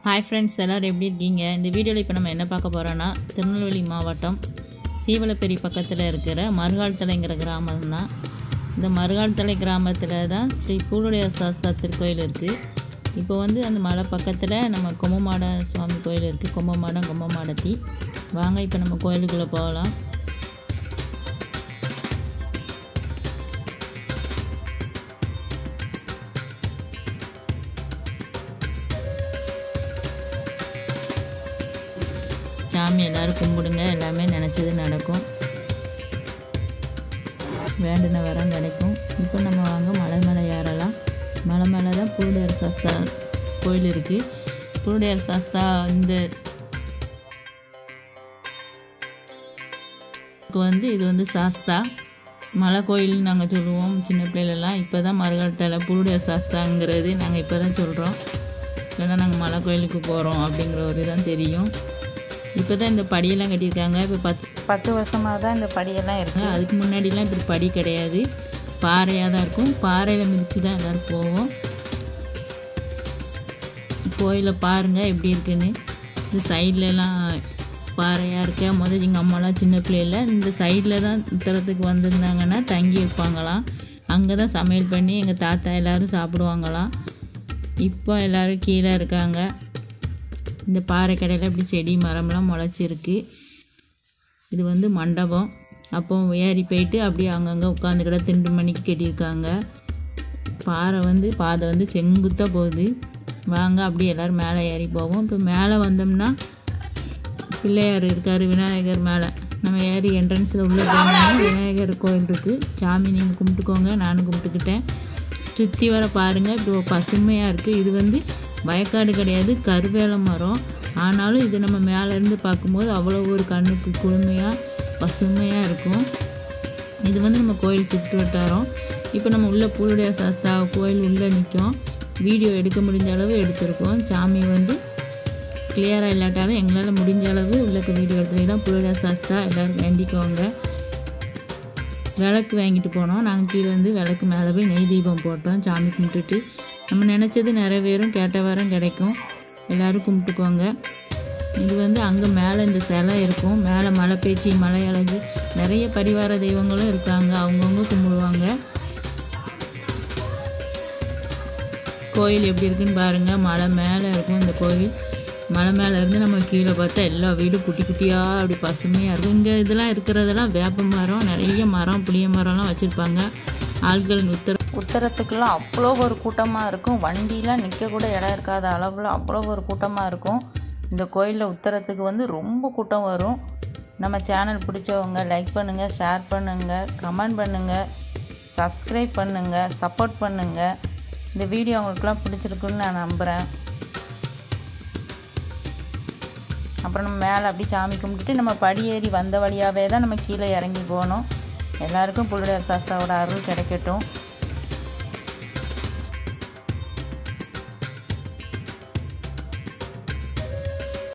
hi friends எல்லோரும் எப்படி இருக்கீங்க இந்த வீடியோவில் இப்போ நம்ம என்ன பார்க்க போகிறோன்னா திருநெல்வேலி மாவட்டம் சீவலப்பேரி பக்கத்தில் இருக்கிற மருகால்தலைங்கிற கிராமம் தான் இந்த மருகால்தலை கிராமத்தில் தான் ஸ்ரீ பூலுடைய சாஸ்தா திருக்கோயில் இருக்குது இப்போ வந்து அந்த மலை பக்கத்தில் நம்ம கொம்மமாட சுவாமி கோயில் இருக்குது கொம்மமாடம் கொம்மமாடத்தி வாங்க இப்போ நம்ம கோயிலுக்குள்ளே போகலாம் சாமி எல்லோரும் கும்பிடுங்க எல்லாமே நினச்சது நடக்கும் வேண்டின வரம் கிடைக்கும் இப்போ நம்ம வாங்க மலை மேலே ஏறலாம் மலை மேலே தான் புருடையார் சாஸ்தா கோயில் இருக்குது புருடையார் சாஸ்தா இந்த இதுக்கு வந்து இது வந்து சாஸ்தா மலை கோயில்னு நாங்கள் சொல்லுவோம் சின்ன பிள்ளைகளெல்லாம் இப்போ தான் மறுகாலத்தில் புருடையார் சாஸ்தாங்கிறது நாங்கள் இப்போ தான் சொல்கிறோம் இல்லைன்னா நாங்கள் மலை கோயிலுக்கு போகிறோம் அப்படிங்கிற ஒரு இதான் தெரியும் இப்போ தான் இந்த படியெல்லாம் கட்டியிருக்காங்க இப்போ பத்து பத்து வருஷமாக தான் இந்த படியெல்லாம் இருக்குது அதுக்கு முன்னாடிலாம் இப்படி படி கிடையாது பாறையாக தான் இருக்கும் பாறையில் மிதித்து தான் எல்லோரும் போவோம் கோயிலை பாருங்கள் எப்படி இருக்குன்னு இந்த சைட்லலாம் பாறையாக இருக்க முதல் எங்கள் அம்மாலாம் சின்ன பிள்ளையில இந்த சைடில் தான் உத்தரத்துக்கு வந்திருந்தாங்கன்னா தங்கி இருப்பாங்களாம் அங்கே தான் சமையல் பண்ணி எங்கள் தாத்தா எல்லோரும் சாப்பிடுவாங்களாம் இப்போ எல்லோரும் கீழே இருக்காங்க இந்த பாறை கடையில் இப்படி செடி மரம்லாம் முளைச்சிருக்கு இது வந்து மண்டபம் அப்போ ஏறி போயிட்டு அப்படியே அங்கங்கே உட்காந்துக்கிட திண்டு மணிக்கு கட்டியிருக்காங்க பாறை வந்து பாதை வந்து செங்குத்தாக போகுது வாங்க அப்படியே எல்லோரும் மேலே ஏறி போவோம் இப்போ மேலே வந்தோம்னா பிள்ளையார் இருக்கார் விநாயகர் மேலே நம்ம ஏறி என்ட்ரன்ஸில் உள்ளே போனோம்னா விநாயகர் கோயில் இருக்குது சாமி நீங்கள் கும்பிட்டுக்கோங்க நானும் கும்பிட்டுக்கிட்டேன் சுற்றி வர பாருங்கள் இப்போ பசுமையாக இருக்குது இது வந்து வயக்காடு கிடையாது கருவேல மரம் ஆனாலும் இது நம்ம மேலேருந்து பார்க்கும்போது அவ்வளோ ஒரு கண்ணுக்கு குளுமையாக பசுமையாக இருக்கும் இது வந்து நம்ம கோயில் சுற்று வட்டாரம் இப்போ நம்ம உள்ள பூலுடைய சாஸ்தா கோயில் உள்ளே நிற்கும் வீடியோ எடுக்க முடிஞ்ச அளவு எடுத்திருக்கோம் சாமி வந்து கிளியராக இல்லாட்டாலும் எங்களால் முடிஞ்ச அளவு உள்ளக்க வீடியோ எடுத்துகிட்டு தான் புலுடைய சாஸ்தா எல்லோரும் வேண்டிக்குவாங்க விளக்கு வாங்கிட்டு போனோம் நாங்கள் கீழே வந்து விளக்கு மேலே போய் நெய் தீபம் போட்டோம் சாமி கும்பிட்டுட்டு நம்ம நினச்சது நிறைவேறும் கேட்ட வாரம் கிடைக்கும் எல்லோரும் கும்பிட்டுக்கோங்க இது வந்து அங்கே மேலே இந்த சிலை இருக்கும் மேலே மலை பேச்சு மலை அழகு நிறைய பரிவார தெய்வங்களும் இருக்காங்க அவங்கவுங்க கும்பிடுவாங்க கோயில் எப்படி இருக்குன்னு பாருங்கள் மலை மேலே இருக்கும் இந்த கோவில் மலை மேலே இருந்து நம்ம கீழே பார்த்தா எல்லா வீடும் குட்டி குட்டியாக அப்படி பசுமையாக இருக்கும் இங்கே இதெல்லாம் இருக்கிறதெல்லாம் வேப்ப மரம் நிறைய மரம் புளிய மரம்லாம் வச்சுருப்பாங்க ஆள்கள் உத்தர உத்தரத்துக்கெல்லாம் அவ்வளோ ஒரு கூட்டமாக இருக்கும் வண்டிலாம் நிற்க கூட இடம் இருக்காத அளவில் அவ்வளோ ஒரு கூட்டமாக இருக்கும் இந்த கோயிலில் உத்தரத்துக்கு வந்து ரொம்ப கூட்டம் வரும் நம்ம சேனல் பிடிச்சவங்க லைக் பண்ணுங்கள் ஷேர் பண்ணுங்கள் கமெண்ட் பண்ணுங்கள் சப்ஸ்கிரைப் பண்ணுங்கள் சப்போர்ட் பண்ணுங்கள் இந்த வீடியோ உங்களுக்குலாம் பிடிச்சிருக்குன்னு நான் நம்புகிறேன் அப்புறம் நம்ம மேலே அப்படி சாமி கும்பிட்டுட்டு நம்ம படி ஏறி வந்த வழியாகவே தான் நம்ம கீழே இறங்கி போகணும் எல்லாருக்கும் புள்ளுடைய சாஸ்தாவோட அருள் கிடைக்கட்டும்